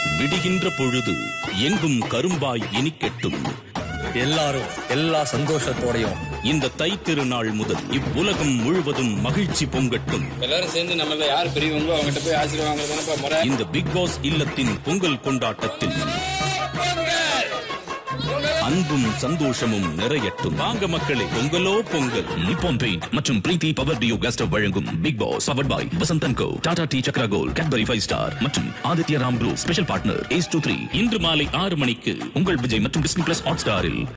விடுகின்ற பொழுது எங்கும் கரும்பாய் இனிக்கட்டும் எல்லாரும் எல்லா சந்தோஷத்தோடையும் இந்த தை திருநாள் முதல் இவ்வுலகம் முழுவதும் மகிழ்ச்சி பொங்கட்டும் எல்லாரும் சேர்ந்து நம்மள யார் பெரியவங்களோ அவங்ககிட்ட போய் ஆசீர்வாதம் வாங்குறதுதானப்பா முறை இந்த பிக் பாஸ் இல்லத்தின் பொங்கல் கொண்டாட்டத்தில் அன்பும் சந்தோஷமும் நிறையட்டும் வாங்க மக்களே பொங்கலோ பொங்கல் நிப்பான் பெயிண்ட் மற்றும் பிரீத்தி பவர் டியோ கேஸ்டவ் வழங்கும் Bigg Boss power boy Vasanthan co Tata tea Chakra gold Cadbury five star மற்றும் Aditya Ram blue special partner ace two three இன்று மாலை ஆறு மணிக்கு உங்கள் விஜய் மற்றும் டிஸ்னி பிளஸ் ஹாட் ஸ்டாரில்